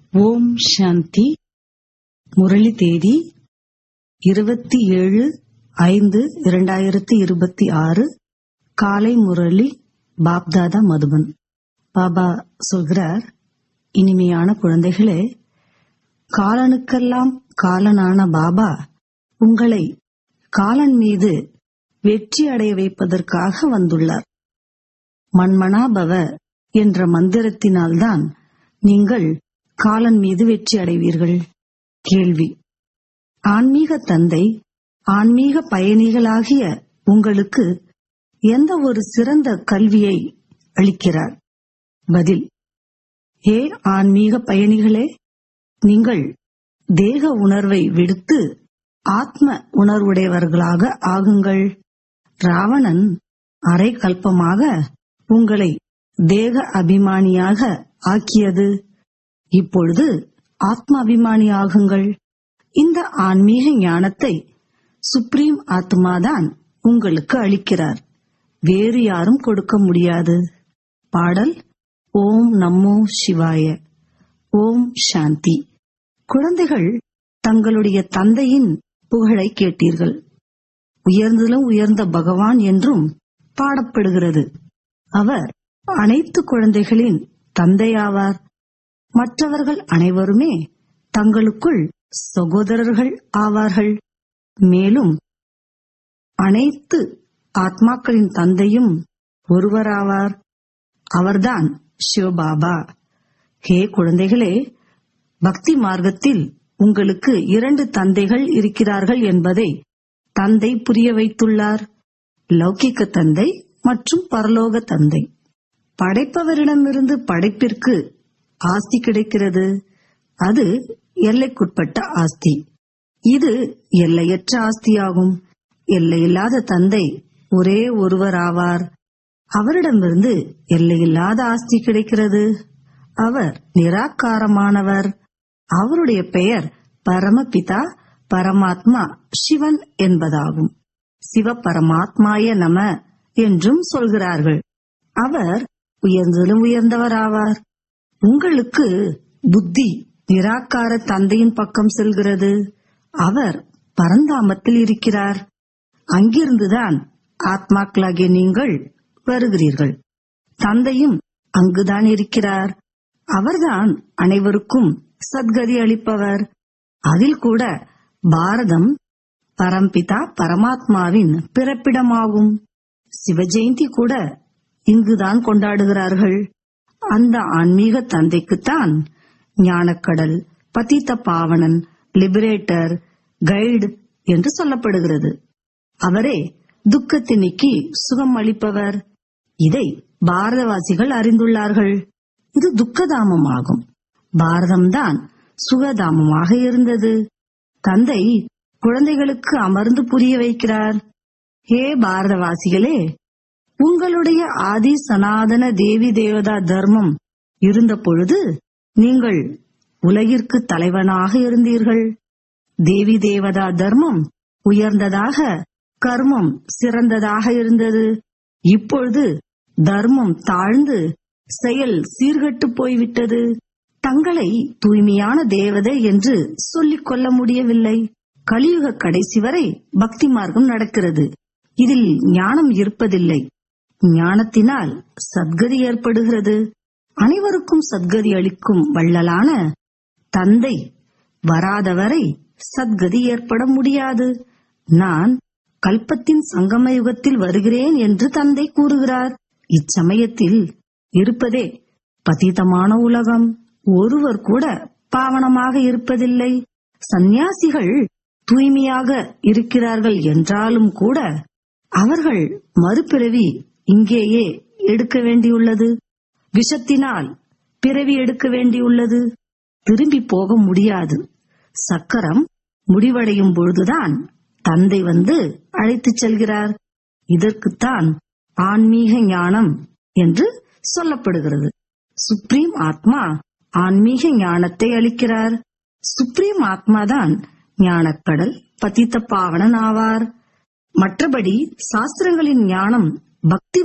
ஓம் சாந்தி முரளி தேதி இருபத்தி ஏழு ஐந்து இரண்டாயிரத்தி இருபத்தி ஆறு காலை முரளி பாப்தாதா மதுபன் பாபா சொல்கிறார் இனிமையான குழந்தைகளே காலனுக்கெல்லாம் காலனான பாபா உங்களை காலன் மீது வெற்றி அடைய வைப்பதற்காக வந்துள்ளார் மண்மனாபவ என்ற மந்திரத்தினால்தான் நீங்கள் காலன் மீது வெற்றி அடைவீர்கள் கேள்வி ஆன்மீக தந்தை ஆன்மீக பயணிகளாகிய உங்களுக்கு எந்த ஒரு சிறந்த கல்வியை அளிக்கிறார் பதில் ஏ ஆன்மீக பயணிகளே நீங்கள் தேக உணர்வை விடுத்து ஆத்ம உணர்வுடையவர்களாக ஆகுங்கள் ராவணன் அரை கல்பமாக உங்களை தேக அபிமானியாக ஆக்கியது இப்பொழுது ஆத்ம அபிமானி ஆகுங்கள் இந்த ஆன்மீக ஞானத்தை சுப்ரீம் ஆத்மாதான் உங்களுக்கு அளிக்கிறார் வேறு யாரும் கொடுக்க முடியாது பாடல் ஓம் நமோ சிவாய ஓம் சாந்தி குழந்தைகள் தங்களுடைய தந்தையின் புகழை கேட்டீர்கள் உயர்ந்திலும் உயர்ந்த பகவான் என்றும் பாடப்படுகிறது அவர் அனைத்து குழந்தைகளின் தந்தையாவார் மற்றவர்கள் அனைவருமே தங்களுக்குள் சகோதரர்கள் ஆவார்கள் மேலும் அனைத்து ஆத்மாக்களின் தந்தையும் ஒருவராவார் அவர்தான் சிவபாபா ஹே குழந்தைகளே பக்தி மார்க்கத்தில் உங்களுக்கு இரண்டு தந்தைகள் இருக்கிறார்கள் என்பதை தந்தை புரிய வைத்துள்ளார் லௌகிக்க தந்தை மற்றும் பரலோக தந்தை படைப்பவரிடமிருந்து படைப்பிற்கு ஆஸ்தி கிடைக்கிறது அது எல்லைக்குட்பட்ட ஆஸ்தி இது எல்லையற்ற ஆஸ்தியாகும் எல்லையில்லாத தந்தை ஒரே ஒருவர் ஆவார் அவரிடமிருந்து எல்லையில்லாத ஆஸ்தி கிடைக்கிறது அவர் நிராகாரமானவர் அவருடைய பெயர் பரமபிதா பரமாத்மா சிவன் என்பதாகும் சிவ பரமாத்மாய நம என்றும் சொல்கிறார்கள் அவர் உயர்ந்ததிலும் உயர்ந்தவராவார் உங்களுக்கு புத்தி நிராகார தந்தையின் பக்கம் செல்கிறது அவர் பரந்தாமத்தில் இருக்கிறார் அங்கிருந்துதான் ஆத்மாக்களாகிய நீங்கள் வருகிறீர்கள் தந்தையும் அங்குதான் இருக்கிறார் அவர்தான் அனைவருக்கும் சத்கதி அளிப்பவர் அதில் கூட பாரதம் பரம்பிதா பரமாத்மாவின் பிறப்பிடமாகும் சிவஜெயந்தி கூட இங்குதான் கொண்டாடுகிறார்கள் அந்த ஆன்மீக தந்தைக்குத்தான் ஞானக்கடல் பதித்த பாவனன் லிபரேட்டர் கைடு என்று சொல்லப்படுகிறது அவரே துக்கத்தை நீக்கி சுகம் அளிப்பவர் இதை பாரதவாசிகள் அறிந்துள்ளார்கள் இது துக்கதாமமாகும் பாரதம்தான் சுகதாமமாக இருந்தது தந்தை குழந்தைகளுக்கு அமர்ந்து புரிய வைக்கிறார் ஹே பாரதவாசிகளே உங்களுடைய ஆதி சனாதன தேவி தேவதா தர்மம் இருந்த பொழுது நீங்கள் உலகிற்கு தலைவனாக இருந்தீர்கள் தேவி தேவதா தர்மம் உயர்ந்ததாக கர்மம் சிறந்ததாக இருந்தது இப்பொழுது தர்மம் தாழ்ந்து செயல் சீர்கட்டு போய்விட்டது தங்களை தூய்மையான தேவதை என்று சொல்லிக் கொள்ள முடியவில்லை கலியுக கடைசி வரை பக்தி மார்க்கம் நடக்கிறது இதில் ஞானம் இருப்பதில்லை ஞானத்தினால் சத்கதி ஏற்படுகிறது அனைவருக்கும் சத்கதி அளிக்கும் வள்ளலான தந்தை வராதவரை சத்கதி ஏற்பட முடியாது நான் கல்பத்தின் சங்கம யுகத்தில் வருகிறேன் என்று தந்தை கூறுகிறார் இச்சமயத்தில் இருப்பதே பதிதமான உலகம் ஒருவர் கூட பாவனமாக இருப்பதில்லை சந்நியாசிகள் தூய்மையாக இருக்கிறார்கள் என்றாலும் கூட அவர்கள் மறுபிறவி இங்கேயே எடுக்க வேண்டியுள்ளது விஷத்தினால் பிறவி எடுக்க வேண்டியுள்ளது திரும்பி போக முடியாது சக்கரம் முடிவடையும் பொழுதுதான் தந்தை வந்து அழைத்துச் செல்கிறார் இதற்குத்தான் ஆன்மீக ஞானம் என்று சொல்லப்படுகிறது சுப்ரீம் ஆத்மா ஆன்மீக ஞானத்தை அளிக்கிறார் சுப்ரீம் ஆத்மாதான் ஞானக்கடல் பதித்த பாவனன் ஆவார் மற்றபடி சாஸ்திரங்களின் ஞானம் பக்தி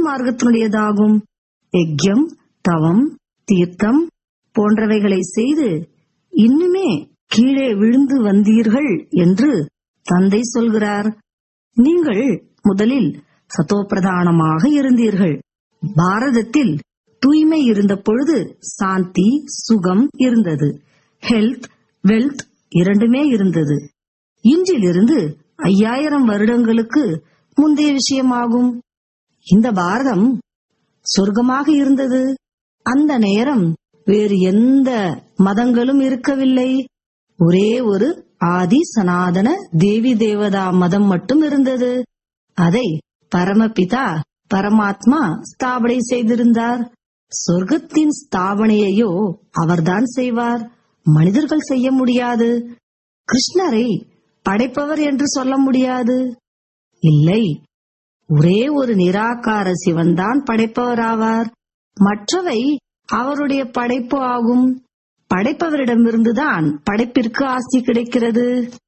மார்க்கத்தினுடையதாகும் யஜ்யம் தவம் தீர்த்தம் போன்றவைகளை செய்து இன்னுமே கீழே விழுந்து வந்தீர்கள் என்று தந்தை சொல்கிறார் நீங்கள் முதலில் சதோப்பிரதானமாக இருந்தீர்கள் பாரதத்தில் தூய்மை இருந்த பொழுது சாந்தி சுகம் இருந்தது ஹெல்த் வெல்த் இரண்டுமே இருந்தது இன்றிலிருந்து ஐயாயிரம் வருடங்களுக்கு முந்தைய விஷயமாகும் இந்த பாரதம் சொர்க்கமாக இருந்தது அந்த நேரம் வேறு எந்த மதங்களும் இருக்கவில்லை ஒரே ஒரு ஆதி சனாதன தேவி தேவதா மதம் மட்டும் இருந்தது அதை பரமபிதா பரமாத்மா ஸ்தாபனை செய்திருந்தார் சொர்க்கத்தின் ஸ்தாபனையையோ அவர்தான் செய்வார் மனிதர்கள் செய்ய முடியாது கிருஷ்ணரை படைப்பவர் என்று சொல்ல முடியாது இல்லை ஒரே ஒரு நிராகார சிவன்தான் படைப்பவராவார் மற்றவை அவருடைய படைப்பு ஆகும் படைப்பவரிடமிருந்துதான் படைப்பிற்கு ஆசி கிடைக்கிறது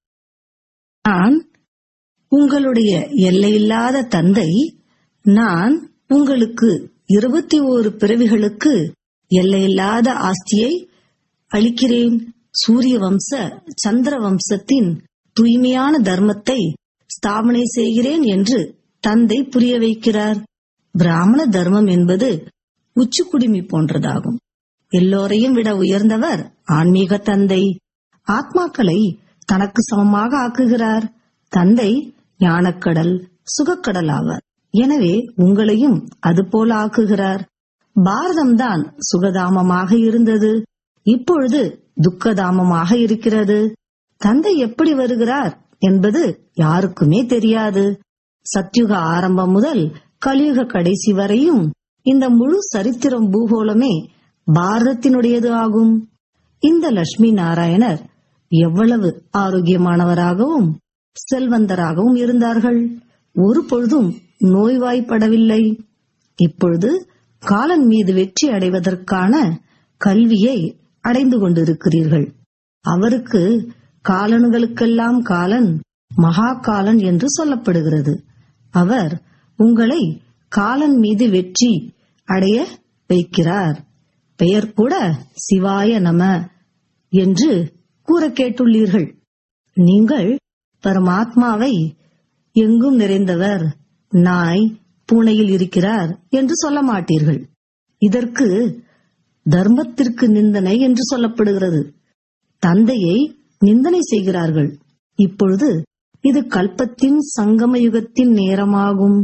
நான் உங்களுடைய எல்லையில்லாத தந்தை நான் உங்களுக்கு இருபத்தி ஓரு பிறவிகளுக்கு எல்லையில்லாத ஆஸ்தியை அளிக்கிறேன் சூரிய வம்ச சந்திர வம்சத்தின் தூய்மையான தர்மத்தை ஸ்தாபனை செய்கிறேன் என்று தந்தை புரிய வைக்கிறார் பிராமண தர்மம் என்பது உச்சுக்குடுமி போன்றதாகும் எல்லோரையும் விட உயர்ந்தவர் ஆன்மீக தந்தை ஆத்மாக்களை தனக்கு சமமாக ஆக்குகிறார் தந்தை ஞானக்கடல் சுகக்கடல் ஆவார் எனவே உங்களையும் அதுபோல ஆக்குகிறார் பாரதம்தான் சுகதாமமாக இருந்தது இப்பொழுது துக்கதாமமாக இருக்கிறது தந்தை எப்படி வருகிறார் என்பது யாருக்குமே தெரியாது சத்யுக ஆரம்பம் முதல் கலியுக கடைசி வரையும் இந்த முழு சரித்திரம் பூகோளமே பாரதத்தினுடையது ஆகும் இந்த லட்சுமி நாராயணர் எவ்வளவு ஆரோக்கியமானவராகவும் செல்வந்தராகவும் இருந்தார்கள் ஒரு பொழுதும் நோய்வாய்ப்படவில்லை இப்பொழுது காலன் மீது வெற்றி அடைவதற்கான கல்வியை அடைந்து கொண்டிருக்கிறீர்கள் அவருக்கு காலன்களுக்கெல்லாம் காலன் மகா காலன் என்று சொல்லப்படுகிறது அவர் உங்களை காலன் மீது வெற்றி அடைய வைக்கிறார் பெயர் கூட சிவாய நம என்று கூற கேட்டுள்ளீர்கள் நீங்கள் பரமாத்மாவை எங்கும் நிறைந்தவர் நாய் பூனையில் இருக்கிறார் என்று சொல்ல மாட்டீர்கள் இதற்கு தர்மத்திற்கு நிந்தனை என்று சொல்லப்படுகிறது தந்தையை நிந்தனை செய்கிறார்கள் இப்பொழுது இது கல்பத்தின் சங்கம யுகத்தின் நேரமாகும்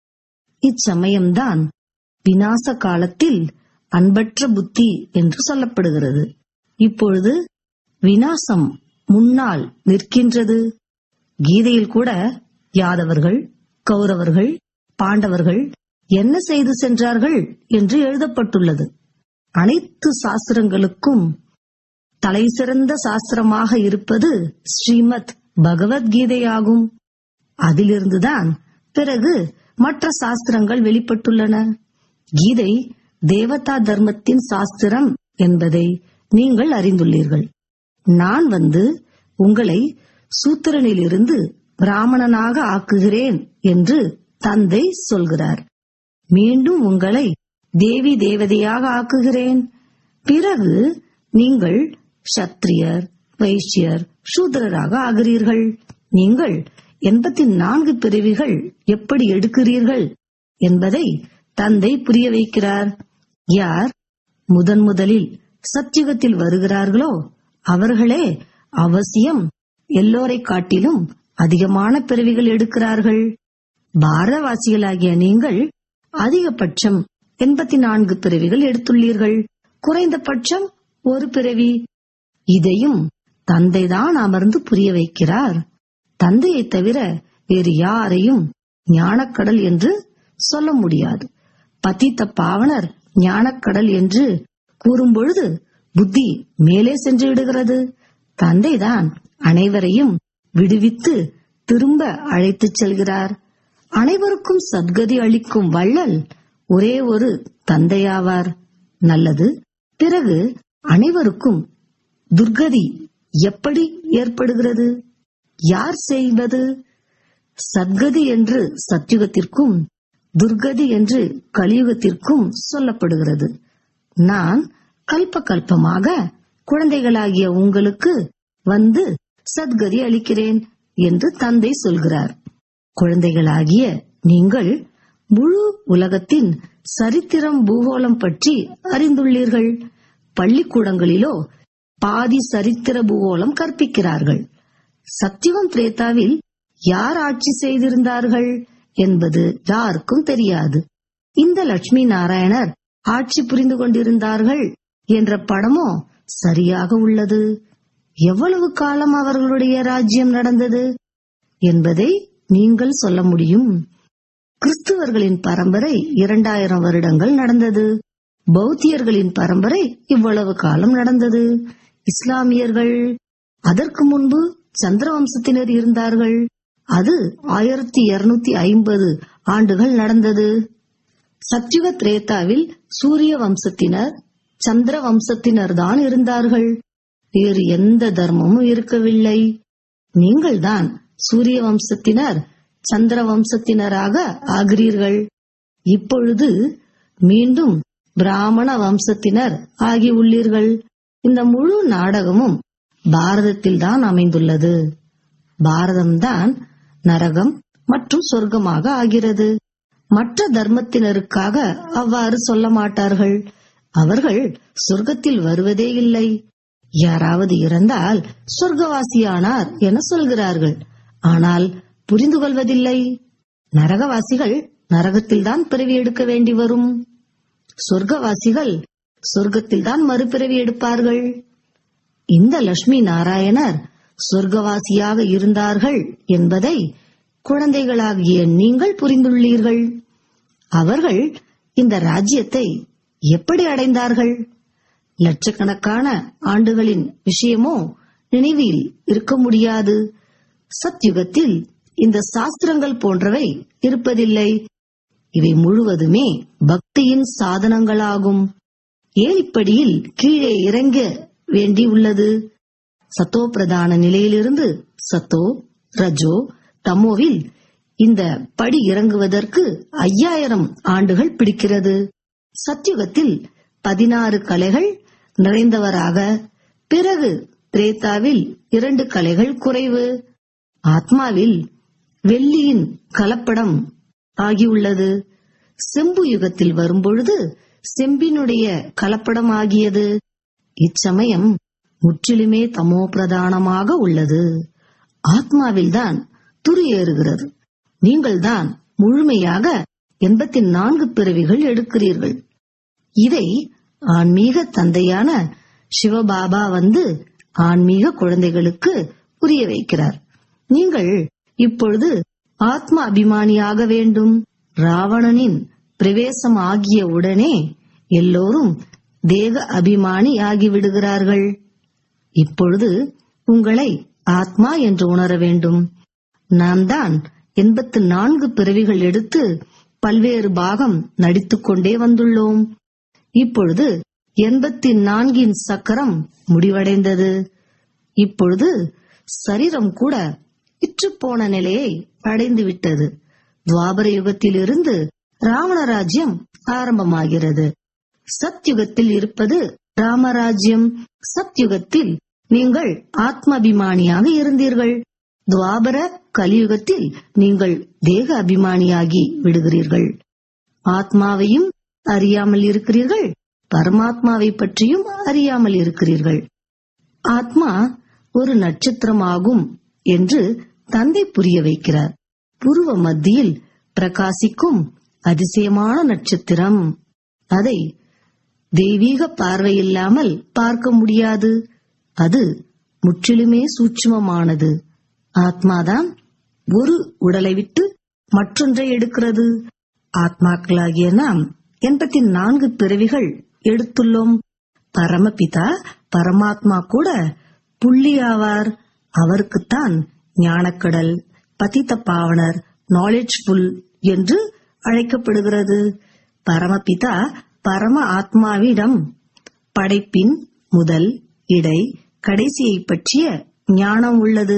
இச்சமயம்தான் விநாச காலத்தில் அன்பற்ற புத்தி என்று சொல்லப்படுகிறது இப்பொழுது விநாசம் முன்னால் நிற்கின்றது கீதையில் கூட யாதவர்கள் கௌரவர்கள் பாண்டவர்கள் என்ன செய்து சென்றார்கள் என்று எழுதப்பட்டுள்ளது அனைத்து சாஸ்திரங்களுக்கும் தலை சிறந்த சாஸ்திரமாக இருப்பது ஸ்ரீமத் பகவத்கீதையாகும் அதிலிருந்துதான் பிறகு மற்ற சாஸ்திரங்கள் வெளிப்பட்டுள்ளன கீதை தேவதா தர்மத்தின் சாஸ்திரம் என்பதை நீங்கள் அறிந்துள்ளீர்கள் நான் வந்து உங்களை சூத்திரனிலிருந்து பிராமணனாக ஆக்குகிறேன் என்று தந்தை சொல்கிறார் மீண்டும் உங்களை தேவி தேவதையாக ஆக்குகிறேன் பிறகு நீங்கள் சத்திரியர் வைஷ்யர் சூத்திரராக ஆகிறீர்கள் நீங்கள் எண்பத்தி நான்கு பிரிவுகள் எப்படி எடுக்கிறீர்கள் என்பதை தந்தை புரிய வைக்கிறார் யார் முதன் முதலில் சத்தியுகத்தில் வருகிறார்களோ அவர்களே அவசியம் எல்லோரை காட்டிலும் அதிகமான பிறவிகள் எடுக்கிறார்கள் பாரதவாசிகளாகிய நீங்கள் அதிகபட்சம் எண்பத்தி நான்கு பிறவிகள் எடுத்துள்ளீர்கள் குறைந்தபட்சம் ஒரு பிறவி இதையும் தந்தைதான் அமர்ந்து புரிய வைக்கிறார் தந்தையை தவிர வேறு யாரையும் ஞானக்கடல் என்று சொல்ல முடியாது பதித்த பாவனர் ஞானக்கடல் என்று கூறும்பொழுது புத்தி மேலே சென்று விடுகிறது தந்தைதான் அனைவரையும் விடுவித்து திரும்ப அழைத்துச் செல்கிறார் அனைவருக்கும் சத்கதி அளிக்கும் வள்ளல் ஒரே ஒரு தந்தையாவார் நல்லது பிறகு அனைவருக்கும் துர்கதி எப்படி ஏற்படுகிறது யார் செய்வது சத்கதி என்று சத்யுகத்திற்கும் துர்கதி என்று கலியுகத்திற்கும் சொல்லப்படுகிறது நான் கல்ப கல்பமாக குழந்தைகளாகிய உங்களுக்கு வந்து சத்கதி அளிக்கிறேன் என்று தந்தை சொல்கிறார் குழந்தைகளாகிய நீங்கள் முழு உலகத்தின் சரித்திரம் பூகோளம் பற்றி அறிந்துள்ளீர்கள் பள்ளிக்கூடங்களிலோ பாதி சரித்திர பூகோளம் கற்பிக்கிறார்கள் சத்தியம் திரேதாவில் யார் ஆட்சி செய்திருந்தார்கள் என்பது யாருக்கும் தெரியாது இந்த லட்சுமி நாராயணர் ஆட்சி புரிந்து கொண்டிருந்தார்கள் என்ற படமோ சரியாக உள்ளது எவ்வளவு காலம் அவர்களுடைய ராஜ்யம் நடந்தது என்பதை நீங்கள் சொல்ல முடியும் கிறிஸ்துவர்களின் பரம்பரை இரண்டாயிரம் வருடங்கள் நடந்தது பௌத்தியர்களின் பரம்பரை இவ்வளவு காலம் நடந்தது இஸ்லாமியர்கள் அதற்கு முன்பு சந்திரவம்சத்தினர் இருந்தார்கள் அது ஆயிரத்தி இருநூத்தி ஐம்பது ஆண்டுகள் நடந்தது சத்யுக திரேதாவில் சூரிய வம்சத்தினர் சந்திர வம்சத்தினர் தான் இருந்தார்கள் வேறு எந்த தர்மமும் இருக்கவில்லை நீங்கள்தான் சூரிய வம்சத்தினர் சந்திர வம்சத்தினராக ஆகிறீர்கள் இப்பொழுது மீண்டும் பிராமண வம்சத்தினர் ஆகி உள்ளீர்கள் இந்த முழு நாடகமும் பாரதத்தில் தான் அமைந்துள்ளது பாரதம்தான் நரகம் மற்றும் சொர்க்கமாக ஆகிறது மற்ற தர்மத்தினருக்காக அவ்வாறு சொல்ல மாட்டார்கள் அவர்கள் சொர்க்கத்தில் வருவதே இல்லை யாராவது இறந்தால் சொர்க்கவாசியானார் என சொல்கிறார்கள் ஆனால் புரிந்து கொள்வதில்லை நரகவாசிகள் நரகத்தில்தான் பிறவி எடுக்க வேண்டி வரும் சொர்க்கவாசிகள் சொர்க்கத்தில்தான் மறுபிறவி எடுப்பார்கள் இந்த லட்சுமி நாராயணர் சொர்க்கவாசியாக இருந்தார்கள் என்பதை குழந்தைகளாகிய நீங்கள் புரிந்துள்ளீர்கள் அவர்கள் இந்த ராஜ்யத்தை எப்படி அடைந்தார்கள் லட்சக்கணக்கான ஆண்டுகளின் விஷயமோ நினைவில் இருக்க முடியாது சத்யுகத்தில் இந்த சாஸ்திரங்கள் போன்றவை இருப்பதில்லை இவை முழுவதுமே பக்தியின் சாதனங்களாகும் ஏணிப்படியில் கீழே இறங்க வேண்டியுள்ளது சத்தோ பிரதான நிலையிலிருந்து சத்தோ ரஜோ தமோவில் இந்த படி இறங்குவதற்கு ஐயாயிரம் ஆண்டுகள் பிடிக்கிறது சத்யுகத்தில் பதினாறு கலைகள் நிறைந்தவராக பிறகு திரேதாவில் இரண்டு கலைகள் குறைவு ஆத்மாவில் வெள்ளியின் கலப்படம் ஆகியுள்ளது செம்பு யுகத்தில் வரும்பொழுது செம்பினுடைய கலப்படம் ஆகியது இச்சமயம் முற்றிலுமே தமோ பிரதானமாக உள்ளது ஆத்மாவில்தான் துரு ஏறுகிறது நீங்கள்தான் முழுமையாக எண்பத்தி நான்கு பிறவிகள் எடுக்கிறீர்கள் இதை ஆன்மீக தந்தையான சிவபாபா வந்து ஆன்மீக குழந்தைகளுக்கு புரிய வைக்கிறார் நீங்கள் இப்பொழுது ஆத்ம அபிமானியாக வேண்டும் ராவணனின் பிரவேசம் ஆகிய உடனே எல்லோரும் தேக அபிமானி ஆகிவிடுகிறார்கள் இப்பொழுது உங்களை ஆத்மா என்று உணர வேண்டும் நாம் தான் எண்பத்து நான்கு பிறவிகள் எடுத்து பல்வேறு பாகம் நடித்துக் கொண்டே வந்துள்ளோம் இப்பொழுது எண்பத்தி நான்கின் சக்கரம் முடிவடைந்தது இப்பொழுது சரீரம் கூட இற்றுப்போன நிலையை அடைந்து விட்டது துவாபர யுகத்திலிருந்து ராவண ராஜ்யம் ஆரம்பமாகிறது சத்யுகத்தில் இருப்பது ராமராஜ்யம் சத்யுகத்தில் நீங்கள் ஆத்மாபிமானியாக இருந்தீர்கள் துவாபர கலியுகத்தில் நீங்கள் தேக அபிமானியாகி விடுகிறீர்கள் ஆத்மாவையும் அறியாமல் இருக்கிறீர்கள் பரமாத்மாவை பற்றியும் அறியாமல் இருக்கிறீர்கள் ஆத்மா ஒரு நட்சத்திரமாகும் என்று தந்தை புரிய வைக்கிறார் புருவ மத்தியில் பிரகாசிக்கும் அதிசயமான நட்சத்திரம் அதை தெய்வீக பார்வையில்லாமல் பார்க்க முடியாது அது முற்றிலுமே சூட்சுமமானது ஆத்மாதான் ஒரு உடலை விட்டு மற்றொன்றை எடுக்கிறது ஆத்மாக்களாகிய நாம் எண்பத்தி நான்கு பிறவிகள் எடுத்துள்ளோம் பரமபிதா பரமாத்மா கூட புள்ளி ஆவார் அவருக்குத்தான் ஞானக்கடல் பதித்த பாவனர் நாலேஜ்ஃபுல் என்று அழைக்கப்படுகிறது பரமபிதா பரம ஆத்மாவிடம் படைப்பின் முதல் இடை கடைசியை பற்றிய ஞானம் உள்ளது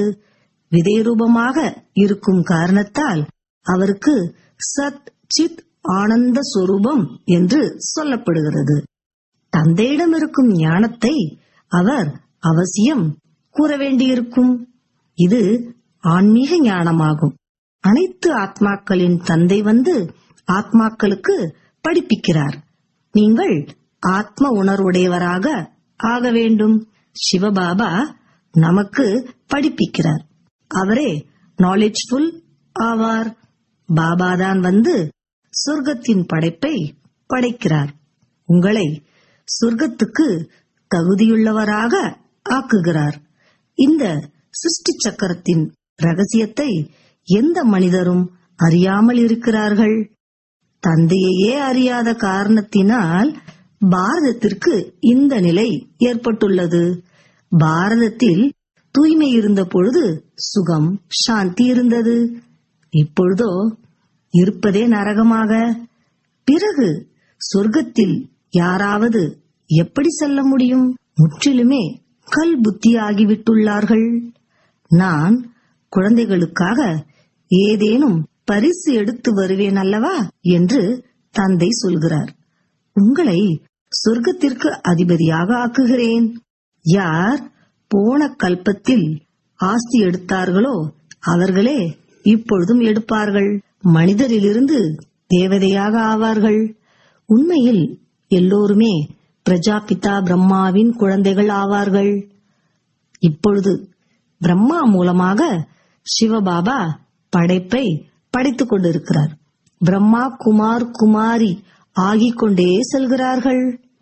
விதைரூபமாக இருக்கும் காரணத்தால் அவருக்கு சத் சித் ஆனந்த சொரூபம் என்று சொல்லப்படுகிறது தந்தையிடம் இருக்கும் ஞானத்தை அவர் அவசியம் கூற வேண்டியிருக்கும் இது ஆன்மீக ஞானமாகும் அனைத்து ஆத்மாக்களின் தந்தை வந்து ஆத்மாக்களுக்கு படிப்பிக்கிறார் நீங்கள் ஆத்ம உணர்வுடையவராக ஆக வேண்டும் சிவபாபா நமக்கு படிப்பிக்கிறார் அவரே நாலேஜ்ஃபுல் ஆவார் பாபாதான் வந்து சொர்க்கத்தின் படைப்பை படைக்கிறார் உங்களை சொர்க்கத்துக்கு தகுதியுள்ளவராக ஆக்குகிறார் இந்த சிருஷ்டி சக்கரத்தின் ரகசியத்தை எந்த மனிதரும் அறியாமல் இருக்கிறார்கள் தந்தையையே அறியாத காரணத்தினால் பாரதத்திற்கு இந்த நிலை ஏற்பட்டுள்ளது பாரதத்தில் தூய்மை இருந்த பொழுது சுகம் சாந்தி இருந்தது இப்பொழுதோ இருப்பதே நரகமாக பிறகு சொர்க்கத்தில் யாராவது எப்படி செல்ல முடியும் முற்றிலுமே கல் புத்தியாகிவிட்டுள்ளார்கள் நான் குழந்தைகளுக்காக ஏதேனும் பரிசு எடுத்து வருவேன் அல்லவா என்று தந்தை சொல்கிறார் உங்களை சொர்க்கத்திற்கு அதிபதியாக ஆக்குகிறேன் யார் போன கல்பத்தில் ஆஸ்தி எடுத்தார்களோ அவர்களே இப்பொழுதும் எடுப்பார்கள் மனிதரிலிருந்து தேவதையாக ஆவார்கள் உண்மையில் எல்லோருமே பிரஜாபிதா பிரம்மாவின் குழந்தைகள் ஆவார்கள் இப்பொழுது பிரம்மா மூலமாக சிவபாபா படைப்பை படைத்துக் கொண்டிருக்கிறார் பிரம்மா குமார் குமாரி ஆகிக் கொண்டே செல்கிறார்கள்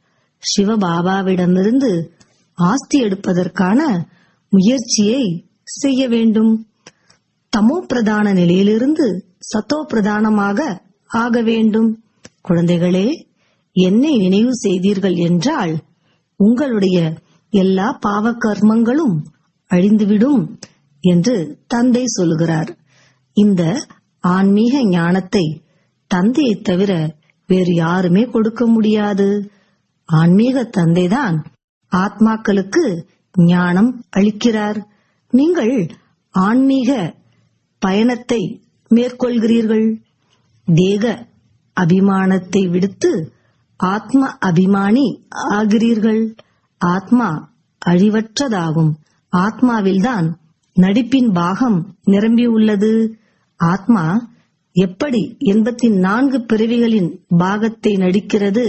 சிவபாபாவிடமிருந்து ஆஸ்தி எடுப்பதற்கான முயற்சியை செய்ய வேண்டும் தமோ பிரதான நிலையிலிருந்து சத்தோ பிரதானமாக ஆக வேண்டும் குழந்தைகளே என்னை நினைவு செய்தீர்கள் என்றால் உங்களுடைய எல்லா பாவ கர்மங்களும் அழிந்துவிடும் என்று தந்தை சொல்கிறார் இந்த ஆன்மீக ஞானத்தை தந்தையை தவிர வேறு யாருமே கொடுக்க முடியாது ஆன்மீக தந்தைதான் ஆத்மாக்களுக்கு ஞானம் அளிக்கிறார் நீங்கள் ஆன்மீக பயணத்தை மேற்கொள்கிறீர்கள் தேக அபிமானத்தை விடுத்து ஆத்ம அபிமானி ஆகிறீர்கள் ஆத்மா அழிவற்றதாகும் ஆத்மாவில்தான் நடிப்பின் பாகம் நிரம்பியுள்ளது ஆத்மா எப்படி எண்பத்தி நான்கு பிறவிகளின் பாகத்தை நடிக்கிறது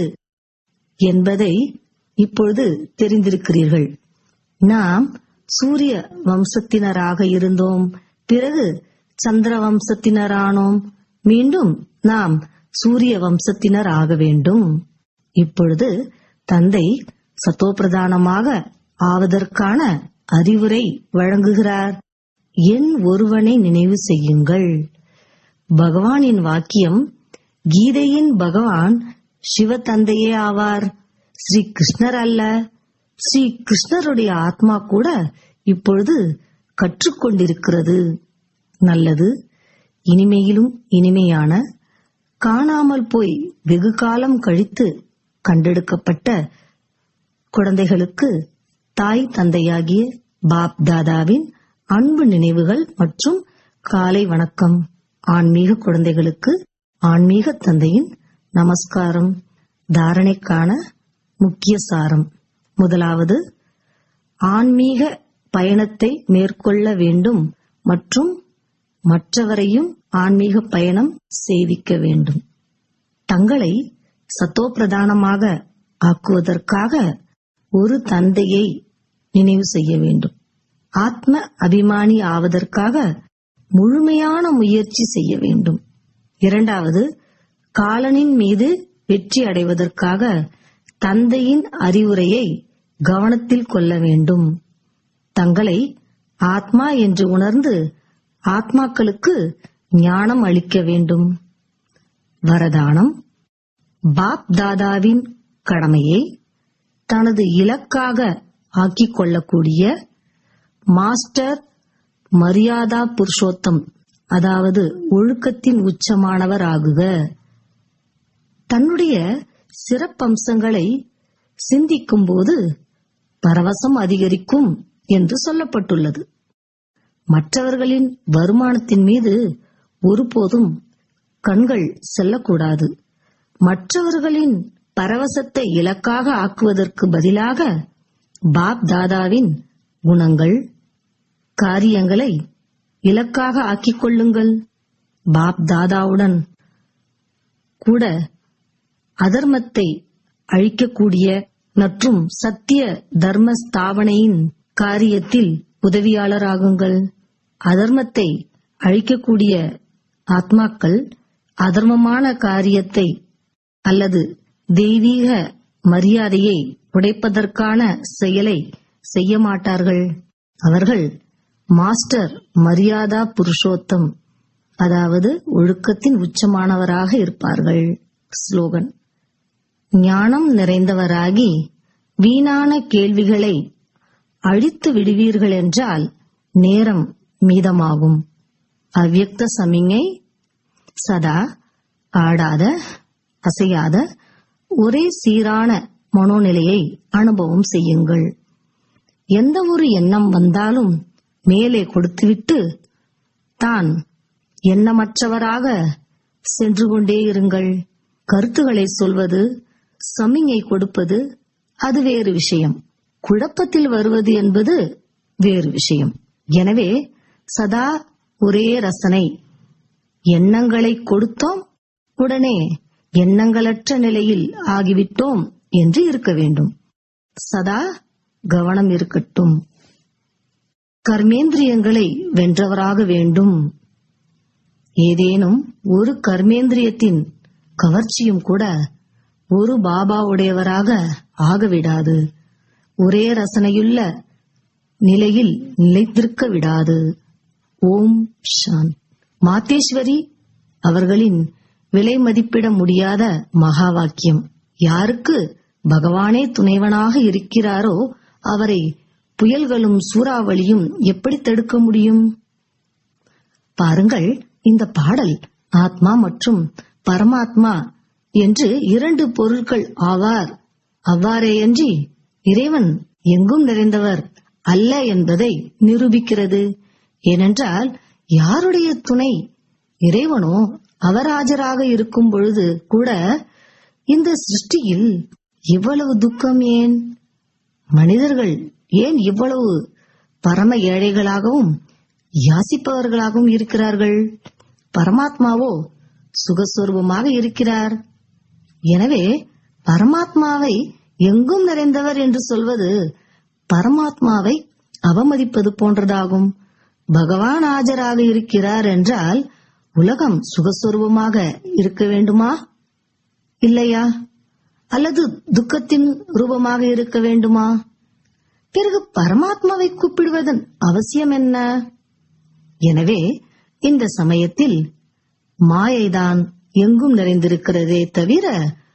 என்பதை இப்பொழுது தெரிந்திருக்கிறீர்கள் நாம் சூரிய வம்சத்தினராக இருந்தோம் பிறகு சந்திர வம்சத்தினரானோம் மீண்டும் நாம் சூரிய வம்சத்தினர் ஆக வேண்டும் இப்பொழுது தந்தை சத்தோப்பிரதானமாக ஆவதற்கான அறிவுரை வழங்குகிறார் என் ஒருவனை நினைவு செய்யுங்கள் பகவானின் வாக்கியம் கீதையின் பகவான் சிவ தந்தையே ஆவார் ஸ்ரீ கிருஷ்ணர் அல்ல ஸ்ரீ கிருஷ்ணருடைய ஆத்மா கூட இப்பொழுது கற்றுக்கொண்டிருக்கிறது நல்லது இனிமையிலும் இனிமையான காணாமல் போய் வெகு காலம் கழித்து கண்டெடுக்கப்பட்ட குழந்தைகளுக்கு தாய் தந்தையாகிய பாப் தாதாவின் அன்பு நினைவுகள் மற்றும் காலை வணக்கம் ஆன்மீக குழந்தைகளுக்கு ஆன்மீக தந்தையின் நமஸ்காரம் தாரணைக்கான முக்கிய சாரம் முதலாவது ஆன்மீக பயணத்தை மேற்கொள்ள வேண்டும் மற்றும் மற்றவரையும் ஆன்மீக பயணம் செய்விக்க வேண்டும் தங்களை சத்தோப்பிரதானமாக ஆக்குவதற்காக ஒரு தந்தையை நினைவு செய்ய வேண்டும் ஆத்ம அபிமானி ஆவதற்காக முழுமையான முயற்சி செய்ய வேண்டும் இரண்டாவது காலனின் மீது வெற்றி அடைவதற்காக தந்தையின் அறிவுரையை கவனத்தில் கொள்ள வேண்டும் தங்களை ஆத்மா என்று உணர்ந்து ஆத்மாக்களுக்கு ஞானம் அளிக்க வேண்டும் வரதானம் பாப் தாதாவின் கடமையை தனது இலக்காக ஆக்கிக் கொள்ளக்கூடிய மாஸ்டர் மரியாதா புருஷோத்தம் அதாவது ஒழுக்கத்தின் உச்சமானவர் ஆகுக தன்னுடைய சிறப்பம்சங்களை சிந்திக்கும்போது பரவசம் அதிகரிக்கும் என்று சொல்லப்பட்டுள்ளது மற்றவர்களின் வருமானத்தின் மீது ஒருபோதும் கண்கள் செல்லக்கூடாது மற்றவர்களின் பரவசத்தை இலக்காக ஆக்குவதற்கு பதிலாக பாப் தாதாவின் குணங்கள் காரியங்களை இலக்காக ஆக்கிக் கொள்ளுங்கள் பாப் தாதாவுடன் கூட அதர்மத்தை அழிக்கக்கூடிய மற்றும் சத்திய தர்ம ஸ்தாபனையின் காரியத்தில் உதவியாளராகுங்கள் அதர்மத்தை அழிக்கக்கூடிய ஆத்மாக்கள் அதர்மமான காரியத்தை அல்லது தெய்வீக மரியாதையை உடைப்பதற்கான செயலை செய்ய மாட்டார்கள் அவர்கள் மாஸ்டர் மரியாதா புருஷோத்தம் அதாவது ஒழுக்கத்தின் உச்சமானவராக இருப்பார்கள் ஸ்லோகன் ஞானம் நிறைந்தவராகி வீணான கேள்விகளை அழித்து விடுவீர்கள் என்றால் நேரம் மீதமாகும் அவ்யக்த சமிங்கை சதா ஆடாத அசையாத ஒரே சீரான மனோநிலையை அனுபவம் செய்யுங்கள் எந்த ஒரு எண்ணம் வந்தாலும் மேலே கொடுத்துவிட்டு தான் எண்ணமற்றவராக சென்று கொண்டே இருங்கள் கருத்துக்களை சொல்வது சமிங்கை கொடுப்பது அது வேறு விஷயம் குழப்பத்தில் வருவது என்பது வேறு விஷயம் எனவே சதா ஒரே ரசனை எண்ணங்களை கொடுத்தோம் உடனே எண்ணங்களற்ற நிலையில் ஆகிவிட்டோம் என்று இருக்க வேண்டும் சதா கவனம் இருக்கட்டும் கர்மேந்திரியங்களை வென்றவராக வேண்டும் ஏதேனும் ஒரு கர்மேந்திரியத்தின் கவர்ச்சியும் கூட ஒரு பாபா உடையவராக ஆகவிடாது ஒரே ரசனையுள்ள நிலையில் நிலைத்திருக்க விடாது ஓம் ஷான் மாத்தேஸ்வரி அவர்களின் விலை மதிப்பிட முடியாத மகா வாக்கியம் யாருக்கு பகவானே துணைவனாக இருக்கிறாரோ அவரை புயல்களும் சூறாவளியும் எப்படி தடுக்க முடியும் பாருங்கள் இந்த பாடல் ஆத்மா மற்றும் பரமாத்மா என்று இரண்டு பொருட்கள் ஆவார் அவ்வாறேயன்றி இறைவன் எங்கும் நிறைந்தவர் அல்ல என்பதை நிரூபிக்கிறது ஏனென்றால் யாருடைய துணை இறைவனோ அவராஜராக இருக்கும் பொழுது கூட இந்த சிருஷ்டியில் இவ்வளவு துக்கம் ஏன் மனிதர்கள் ஏன் இவ்வளவு பரம ஏழைகளாகவும் யாசிப்பவர்களாகவும் இருக்கிறார்கள் பரமாத்மாவோ சுகஸ்வரூபமாக இருக்கிறார் எனவே பரமாத்மாவை எங்கும் நிறைந்தவர் என்று சொல்வது பரமாத்மாவை அவமதிப்பது போன்றதாகும் பகவான் ஆஜராக இருக்கிறார் என்றால் உலகம் சுகஸ்வரூபமாக இருக்க வேண்டுமா இல்லையா அல்லது துக்கத்தின் ரூபமாக இருக்க வேண்டுமா பிறகு பரமாத்மாவை கூப்பிடுவதன் அவசியம் என்ன எனவே இந்த சமயத்தில் மாயைதான் எங்கும் நிறைந்திருக்கிறதே தவிர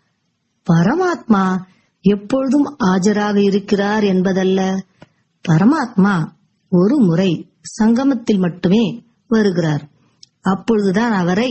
பரமாத்மா எப்பொழுதும் ஆஜராக இருக்கிறார் என்பதல்ல பரமாத்மா ஒரு முறை சங்கமத்தில் மட்டுமே வருகிறார் அப்பொழுதுதான் அவரை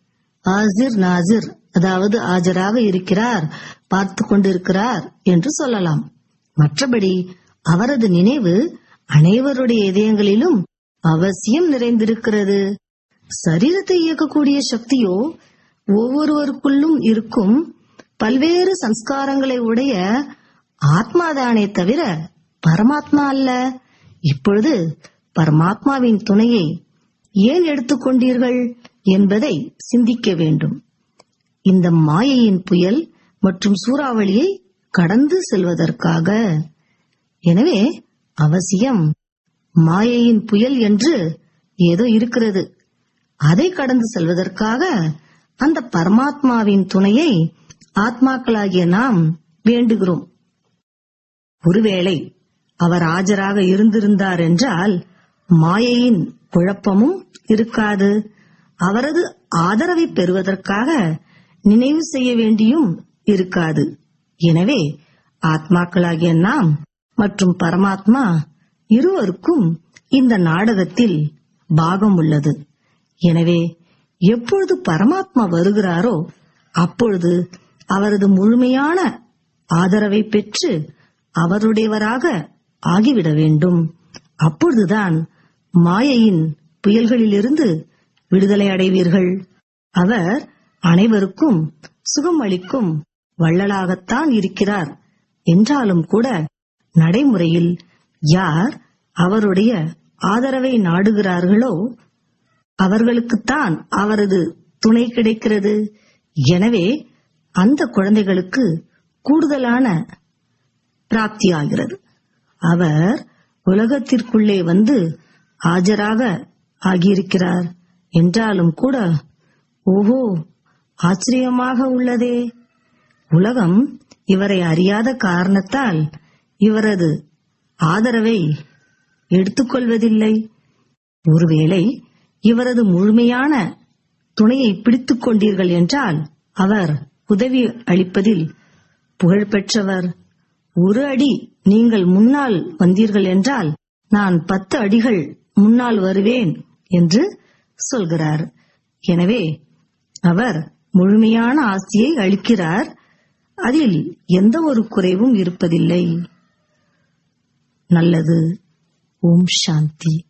ஆசிர் நாசிர் அதாவது ஆஜராக இருக்கிறார் பார்த்து கொண்டிருக்கிறார் என்று சொல்லலாம் மற்றபடி அவரது நினைவு அனைவருடைய இதயங்களிலும் அவசியம் நிறைந்திருக்கிறது சரீரத்தை இயக்கக்கூடிய சக்தியோ ஒவ்வொருவருக்குள்ளும் இருக்கும் பல்வேறு சம்ஸ்காரங்களை உடைய ஆத்மாதானே தவிர பரமாத்மா அல்ல இப்பொழுது பரமாத்மாவின் துணையை ஏன் எடுத்துக்கொண்டீர்கள் என்பதை சிந்திக்க வேண்டும் இந்த மாயையின் புயல் மற்றும் சூறாவளியை கடந்து செல்வதற்காக எனவே அவசியம் மாயையின் புயல் என்று ஏதோ இருக்கிறது அதை கடந்து செல்வதற்காக அந்த பரமாத்மாவின் துணையை ஆத்மாக்களாகிய நாம் வேண்டுகிறோம் ஒருவேளை அவர் ஆஜராக இருந்திருந்தார் என்றால் மாயையின் குழப்பமும் இருக்காது அவரது ஆதரவை பெறுவதற்காக நினைவு செய்ய வேண்டியும் இருக்காது எனவே ஆத்மாக்களாகிய நாம் மற்றும் பரமாத்மா இருவருக்கும் இந்த நாடகத்தில் பாகம் உள்ளது எனவே எப்பொழுது பரமாத்மா வருகிறாரோ அப்பொழுது அவரது முழுமையான ஆதரவை பெற்று அவருடையவராக ஆகிவிட வேண்டும் அப்பொழுதுதான் மாயையின் புயல்களிலிருந்து விடுதலை அடைவீர்கள் அவர் அனைவருக்கும் சுகம் அளிக்கும் வள்ளலாகத்தான் இருக்கிறார் என்றாலும் கூட நடைமுறையில் யார் அவருடைய ஆதரவை நாடுகிறார்களோ அவர்களுக்குத்தான் அவரது துணை கிடைக்கிறது எனவே அந்த குழந்தைகளுக்கு கூடுதலான பிராப்தியாகிறது அவர் உலகத்திற்குள்ளே வந்து ஆஜராக ஆகியிருக்கிறார் என்றாலும் கூட ஓஹோ ஆச்சரியமாக உள்ளதே உலகம் இவரை அறியாத காரணத்தால் இவரது ஆதரவை எடுத்துக்கொள்வதில்லை ஒருவேளை இவரது முழுமையான துணையை பிடித்துக் கொண்டீர்கள் என்றால் அவர் உதவி அளிப்பதில் புகழ்பெற்றவர் ஒரு அடி நீங்கள் முன்னால் வந்தீர்கள் என்றால் நான் பத்து அடிகள் முன்னால் வருவேன் என்று சொல்கிறார் எனவே அவர் முழுமையான ஆசியை அளிக்கிறார் அதில் எந்த ஒரு குறைவும் இருப்பதில்லை நல்லது ஓம் சாந்தி